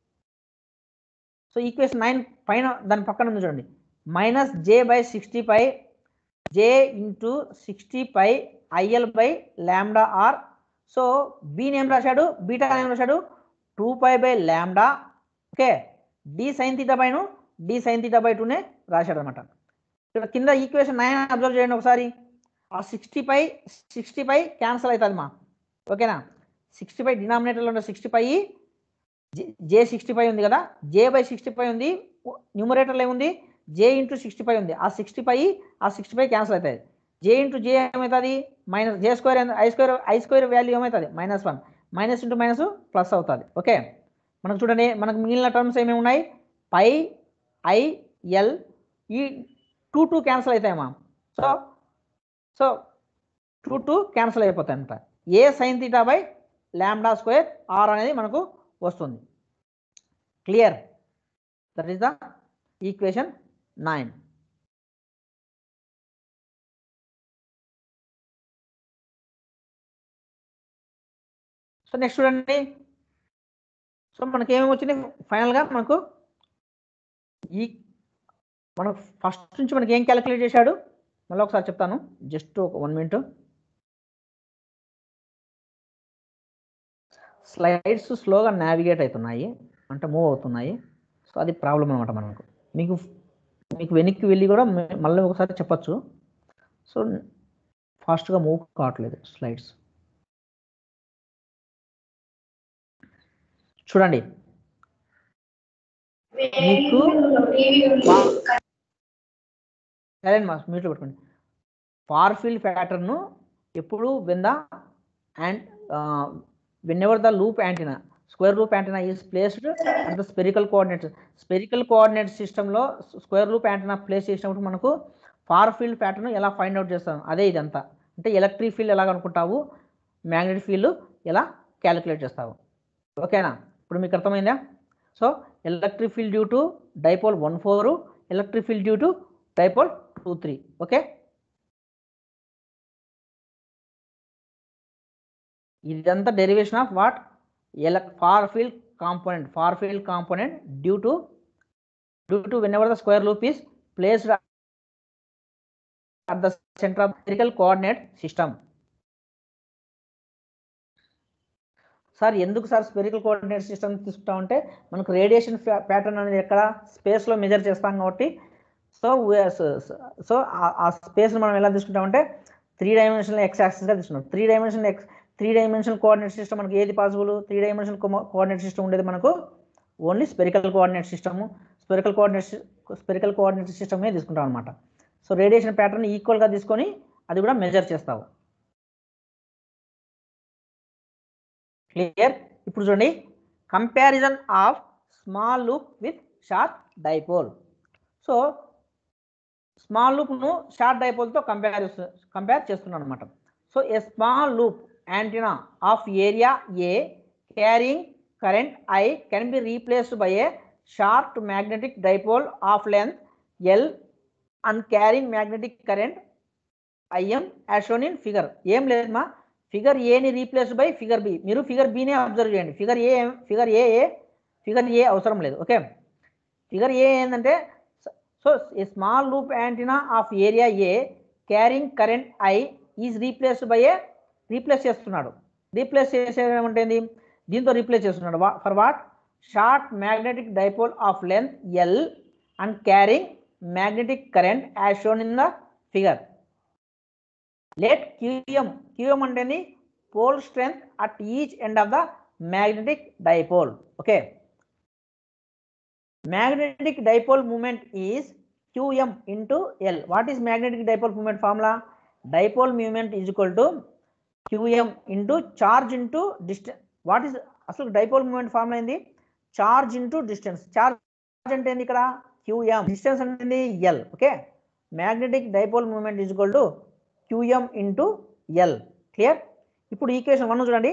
సో ఈక్వేషన్ నైన్ పైన దాని పక్కన ఉంది చూడండి minus J by sixty pi J into sixty pi IL by lambda R so బీని ఏం రాశాడు బీటా ఏం రాశాడు two pi by lambda okay D sine theta బైను డి సైన్ తీటా బై టూనే రాశాడు అనమాట ఇక్కడ కింద ఈక్వేషన్ నైన్ అబ్జర్వ్ చేయండి ఒకసారి ఆ sixty pi sixty pi cancel అవుతుంది మా ఓకేనా సిక్స్టీ ఫైవ్ డినామినేటర్లో ఉన్న sixty five J sixty five ఉంది కదా జే బై సిక్స్టీ ఫైవ్ ఉంది న్యూమరేటర్లో ఏముంది జే ఇంటూ సిక్స్టీ ఫైవ్ ఉంది ఆ సిక్స్టీ ఫైవ్ ఆ సిక్స్టీ ఫైవ్ క్యాన్సిల్ అవుతుంది జే ఇంటూ జే ఏమవుతుంది minus J square I square I square value ఏమవుతుంది minus one minus into minus plus అవుతుంది ఓకే మనకు చూడండి మనకు మిగిలిన టర్మ్స్ ఏమేమి ఉన్నాయి పై ఐ ఎల్ ఈ టూ టూ క్యాన్సిల్ అవుతాయమ్మా so so two two cancel అయిపోతాయి అనమాట A sine theta by lambda square R అనేది మనకు వస్తుంది clear that is the equation nine so next చూడండి సో మనకి ఏమేమి వచ్చింది ఫైనల్గా మనకు ఈ మనకు ఫస్ట్ నుంచి మనకి ఏం క్యాలిక్యులేట్ చేశాడు మళ్ళీ ఒకసారి చెప్తాను జస్ట్ ఒక వన్ మినిట్ స్లైడ్స్ స్లోగా నావిగేట్ అవుతున్నాయి అంటే మూవ్ అవుతున్నాయి సో అది ప్రాబ్లం అనమాట మనకు మీకు మీకు వెనక్కి వెళ్ళి కూడా మ- మళ్ళీ ఒకసారి చెప్పచ్చు సో ఫాస్ట్గా మూవ్ కావట్లేదు స్లైడ్స్ చూడండి మీకు సరే మా మీట్లో పెట్టుకోండి ఫార్ ఫీల్డ్ ప్యాటర్న్ ఎప్పుడు when the and whenever the loop antenna square loop antenna is placed at the spherical coordinate spherical coordinate సిస్టంలో స్క్వేర్ లూప్ యాంటీనా ప్లేస్ చేసినప్పుడు మనకు ఫార్ ఫీల్డ్ ప్యాటర్న్ ఎలా ఫైండ్ అవుట్ చేస్తాం అదే ఇదంతా అంటే electric field ఎలా కనుక్కుంటావు మ్యాగ్నెటిక్ ఫీల్డ్ ఎలా క్యాలిక్యులేట్ చేస్తావు ఓకేనా ఇప్పుడు మీకు అర్థమైందా so electric field due to dipole one four electric field due to dipole two three okay ఇదంతా డెరివేషన్ ఆఫ్ వాట్ ఎలక్ far field component far field component due to due to whenever the square loop is placed at the centre of spherical coordinate system sir ఎందుకు sir spherical coordinate system తీసుకుంటామంటే మనకు radiation pattern అనేది ఎక్కడ స్పేస్లో measure చేస్తాం కాబట్టి so so ఆ స్పేస్ని మనం ఎలా తీసుకుంటామంటే త్రీ డైమెన్షనల్ ఎక్స్ యాక్సిస్గా తీసుకుంటాం three dimensional X three dimensional coordinate system మనకి ఏది possible three dimensional coordinate system ఉండేది మనకు only spherical coordinate system spherical coordinate spherical coordinate సిస్టమే తీసుకుంటాం అనమాట సో రేడియేషన్ ప్యాటర్న్ ఈక్వల్గా తీసుకొని అది కూడా మెజర్ చేస్తావు క్లియర్ ఇప్పుడు చూడండి comparison of small loop with short dipole so small లూప్ను షార్ట్ డైపోల్తో కంపేర్ కంపేర్ చేస్తున్నాను అనమాట so a small loop antenna of area A carrying current I can be replaced by a short magnetic dipole of length L and carrying magnetic current IM as shown in figure ఏం లేదు మా figure ఏని replace by figure B మీరు figure బీనే observe చేయండి figure A figure A A figure A అవసరం లేదు okay figure A ఏంటంటే so a small loop antenna of area A carrying current I is replaced by a replace చేస్తున్నాడు replace చేసేమంటే ఏంది దీంతో రీప్లేస్ చేస్తున్నాడు for what short magnetic dipole of length L and carrying magnetic current as shown in the figure let QM QM అంటేని pole strength at each end of the magnetic dipole okay magnetic dipole moment is QM into L what is magnetic dipole moment formula dipole moment is equal to QM into charge into distance what is అసలు dipole moment formula ఏంది charge into distance charge అంటే ఏంది ఇక్కడ QM distance అంటే L okay magnetic dipole moment is equal to QM into L clear ఇప్పుడు equation one చూడండి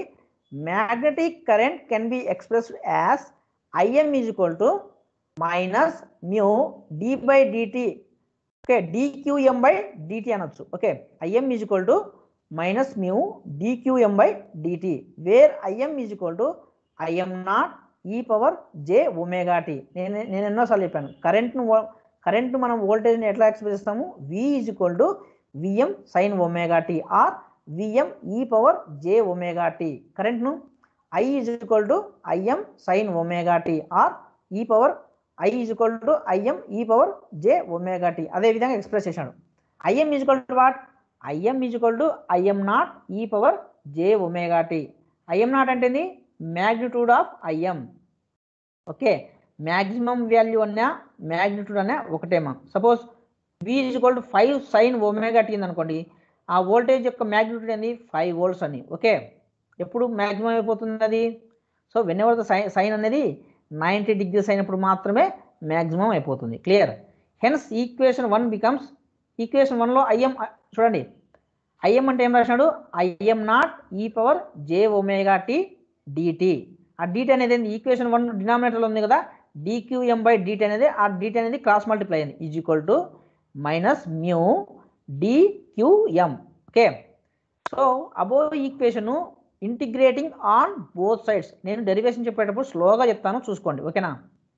magnetic current can be expressed as Im is equal to minus mu d by dt okay dqm by dt అనొచ్చు okay Im is equal to minus mu dqm by dt where Im is equal to Im naught e power J omega T నేను నేను ఎన్నోసార్లు చెప్పాను కరెంట్ను current మనం వోల్టేజ్ని ఎట్లా express చేస్తాము V is equal to VM sine omega T or VM e power J omega T కరెంట్ను I is equal to IM sine omega T or e power I is equal to IM e power J omega T అదే విధంగా express చేశాడు IM is equal to what IM is equal to IM naught e power J omega T IM naught అంటే magnitude of IM okay maximum value అన్నా magnitude అనే ఒకటేమా suppose V is equal to five sine omega T అనుకోండి ఆ voltage యొక్క magnitude అనేది five volts అని okay ఎప్పుడు మ్యాక్సిమం అయిపోతుంది అది so whenever the sine sine అనేది నైంటీ డిగ్రీస్ అయినప్పుడు మాత్రమే మ్యాక్సిమం అయిపోతుంది clear hence equation one becomes equation వన్లో ఐఎం చూడండి ఐఎం అంటే ఏం రాసినాడు IM naught e power J omega T DT ఆ డిటి అనేది ఏంది ఈక్వేషన్ వన్ డినామినేటర్లో ఉంది కదా డిక్యూఎం బై డిటి అనేది ఆ డిటి అనేది క్రాస్ మల్టిప్లై అయింది is equal to minus mu DQM okay so above equation integrating on both sides నేను డెరివేషన్ చెప్పేటప్పుడు స్లోగా చెప్తాను చూసుకోండి ఓకేనా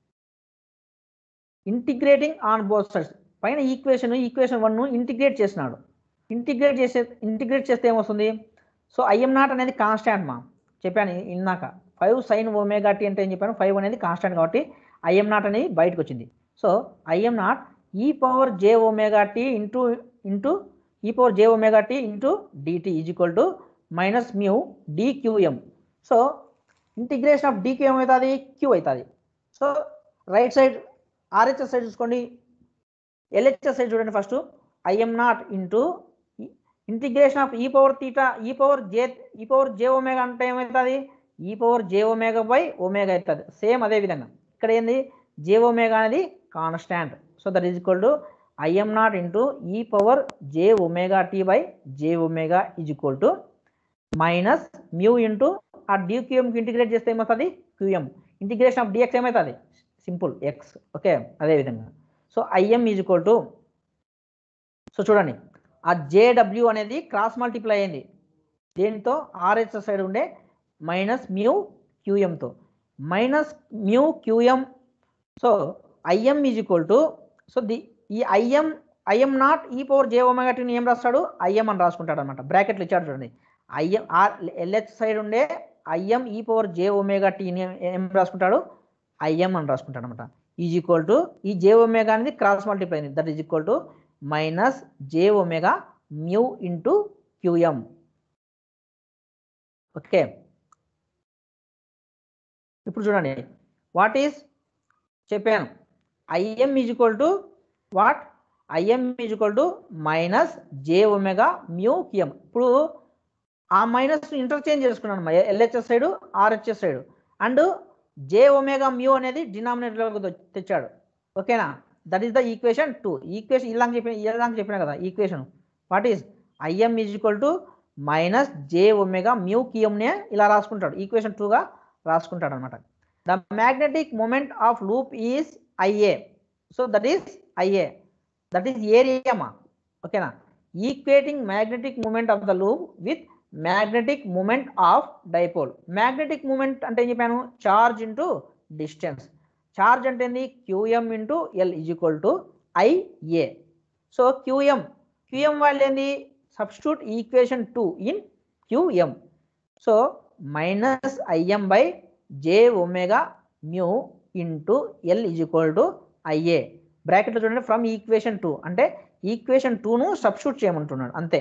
ఇంటిగ్రేటింగ్ ఆన్ బోత్ సైడ్స్ పైన ఈక్వేషన్ ఈక్వేషన్ వన్ ఇంటిగ్రేట్ చేసినాడు ఇంటిగ్రేట్ చేసే ఇంటిగ్రేట్ చేస్తే ఏమొస్తుంది సో ఐఎం నాట్ అనేది కాన్స్టాంట్ మా చెప్పాను ఇందాక ఫైవ్ సైన్ ఒమేగా టీ అంటే ఏం చెప్పాను ఫైవ్ అనేది కాన్స్టాంట్ కాబట్టి ఐఎం నాట్ అనేది బయటకు వచ్చింది so IM naught e power J omega T into into e power J omega T into DT is equal to minus mu DQM so integration of DQM అవుతుంది Q అవుతుంది so right side RHS side చూసుకోండి LHS side చూడండి first IM naught into integration of e power theta e power J e power J omega అంటే ఏమవుతుంది e power J omega by omega అవుతుంది same అదే విధంగా ఇక్కడ ఏంది జే ఒమేగా అనేది constant so that is equal to IM naught into e power J omega T by J omega is equal to minus mu into ఆ డిక్యూఎంకి integrate చేస్తే ఏమవుతుంది క్యూఎం ఇంటిగ్రేషన్ ఆఫ్ డిఎక్స్ ఏమవుతుంది సింపుల్ ఎక్స్ ఓకే అదే విధంగా so IM is equal to so చూడండి ఆ JW అనేది క్రాస్ మల్టిప్లై అయింది దేనితో ఆర్హెచ్ఎస్ సైడ్ ఉండే మైనస్ మ్యూ క్యూఎంతో minus mu QM so IM is equal to so the ఈ IM IM naught e power J omega టీని ఏం రాస్తాడు ఐఎం అని రాసుకుంటాడు అనమాట బ్రాకెట్లు ఇచ్చాడు చూడండి ఐఎం ఆర్ ఎల్హెచ్ సైడ్ ఉండే IM e power J omega టీని ఏం రాసుకుంటాడు ఐఎం అని రాసుకుంటాడు అనమాట ఈజ్ ఈక్వల్ టు ఈ జే ఒమేగా అనేది క్రాస్ మల్టిప్లై అయింది that is equal to minus J omega mu into QM okay ఇప్పుడు చూడండి వాట్ ఈస్ చెప్పాను IM is equal to what IM is equal to minus J omega mu QM ఇప్పుడు ఆ minus interchange చేసుకున్నాను LHS side RHS side and J omega mu అనేది డినామినేటర్లోకి తెచ్చాడు ఓకేనా that is the equation two equation ఇలా చెప్పిన ఇలా చెప్పిన కదా equation what is IM is equal to minus J omega mu కిఎంనే ఇలా రాసుకుంటాడు ఈక్వేషన్ టూగా రాసుకుంటాడు అనమాట the magnetic moment of loop is IA so that is IA that is ఏరియామా ఓకేనా equating magnetic moment of the loop with magnetic moment of dipole magnetic moment అంటే ఏం చెప్పాను చార్జ్ ఇంటూ డిస్టెన్స్ చార్జ్ అంటే ఏంది QM into L is equal to IA so QM QM value ఏంది substitute equation two in QM so minus IM by J omega mu into L is equal to IA బ్రాకెట్లో చూడండి from equation two అంటే equation టూను substitute చేయమంటున్నాడు అంతే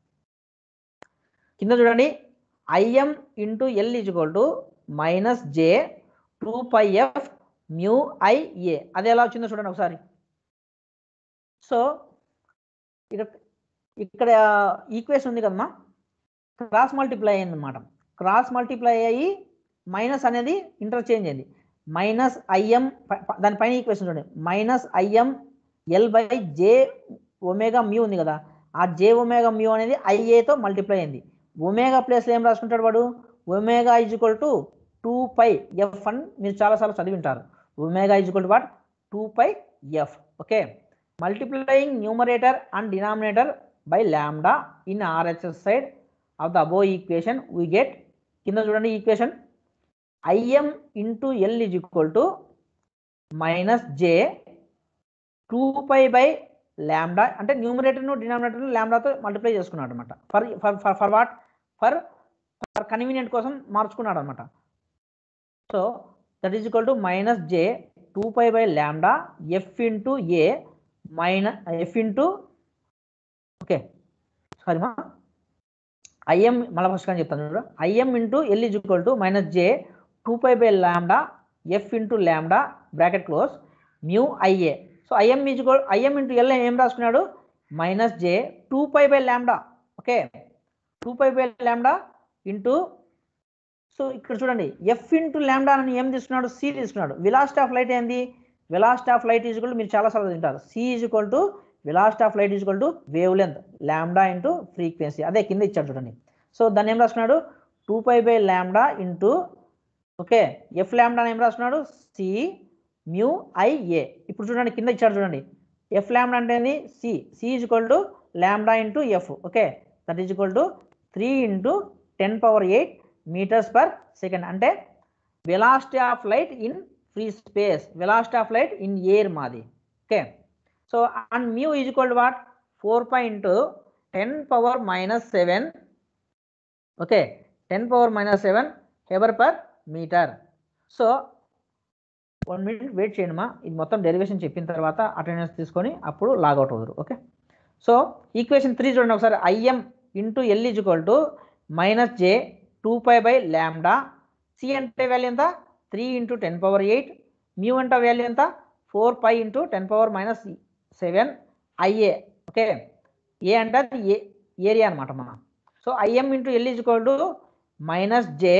కింద చూడండి IM into L is equal to minus J two pi F mu IA అది ఎలా వచ్చిందో చూడండి ఒకసారి సో ఇక్కడ ఇక్కడ ఈక్వేషన్ ఉంది కదమ్మా క్రాస్ మల్టిప్లై అయింది అనమాట క్రాస్ మల్టిప్లై అయ్యి మైనస్ అనేది ఇంటర్చేంజ్ అయింది మైనస్ ఐఎం దానిపైన ఈక్వేషన్ చూడండి minus IM L by J omega mu ఉంది కదా ఆ జే ఒమేగా మ్యూ అనేది ఐఏతో మల్టిప్లై అయింది ఒమేగా ప్లేస్లో ఏం రాసుకుంటాడు వాడు omega is equal to two pi F అని మీరు చాలాసార్లు చదివి ఉంటారు omega is equal to what two pi F okay multiplying numerator and denominator by lambda in RHS side of the above equation we get కింద చూడండి equation IM into L is equal to minus J two pi by lambda అంటే న్యూమరేటర్ను డినామినేటర్ను ల్యాండాతో multiply చేసుకున్నాడు అనమాట for for for for what for for convenient కోసం మార్చుకున్నాడు అనమాట so that is equal to minus J two pi by lambda F into A minus F into okay sorry మా ఐఎం మళ్ళీ ఫస్ట్ కానీ చెప్తాను చూడు IM into L is equal to minus J two pi by lambda F into lambda bracket close mu IA so IM is equal IM into L ఏం రాసుకున్నాడు minus J two pi by lambda okay two pi by lambda into so ఇక్కడ చూడండి F into ల్యాండా అని ఏం తీసుకున్నాడు C తీసుకున్నాడు velocity of light ఏంది velocity of light is equal మీరు చాలా సార్లు తింటారు C is equal to velocity of light is equal to wavelength lambda into frequency అదే కింద ఇచ్చాడు చూడండి సో దాన్ని ఏం రాసుకున్నాడు two pi by lambda into okay F lambda ఏం రాసుకున్నాడు సి మ్యూ ఐఏ ఇప్పుడు చూడండి కింద ఇచ్చాడు చూడండి ఎఫ్ ల్యాండా అంటే ఏంది C C is equal to lambda into F okay that is equal to three into ten power eight metres per second అంటే velocity of light in free space velocity of light in air మాది okay so and mu is equal to what four point ten power minus seven okay ten power minus seven weber per metre so one minute wait చేయండి మా ఇది మొత్తం derivation చెప్పిన తర్వాత attendance తీసుకొని అప్పుడు logout అవుతారు ఓకే సో ఈక్వేషన్ త్రీ చూడండి ఒకసారి IM into L is equal to minus J two pi by lambda C అంటే వాల్యూ ఎంత three into ten power eight mu అంటే వాల్యూ ఎంత four pi into ten power minus seven IA okay A అంటే అది A area అనమాట మన so IM into L is equal to minus J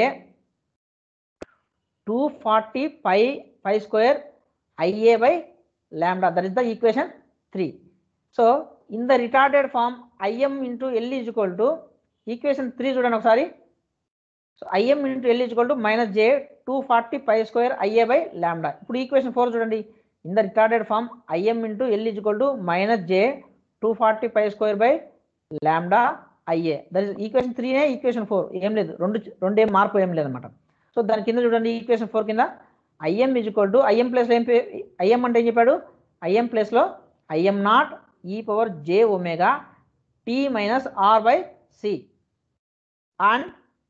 two forty pi pi square IA by lambda that is the equation three so in the retarded form IM into L is equal to equation three చూడండి ఒకసారి so IM into L is equal to minus J two forty pi square IA by lambda ఇప్పుడు equation four చూడండి in the retarded form IM into L is equal to minus J two forty pi square by lambda IA that is ఈక్వేషన్ త్రీనే equation four ఏం లేదు రెండు రెండేం మార్పు ఏం లేదన్నమాట సో దాని కింద చూడండి ఈక్వేషన్ ఫోర్ కింద IM is equal to IM ప్లేస్లో ఏం ఐఎం అంటే ఏం చెప్పాడు ఐఎం ప్లేస్లో IM naught e power J omega T minus R by C and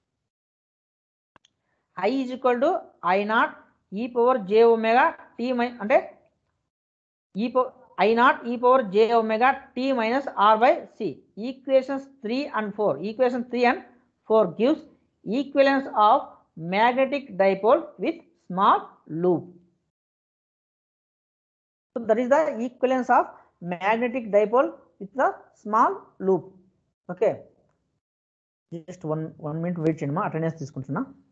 I is equal to I naught e power J omega T మై అంటే e power I naught e power J omega T minus R by C equations three and four equation three and four gives equivalence of magnetic dipole with small loop. So that is the equivalence of magnetic dipole with the small loop. Okay. Just one one minute wait చేయండి మా attendance తీసుకుంటున్నా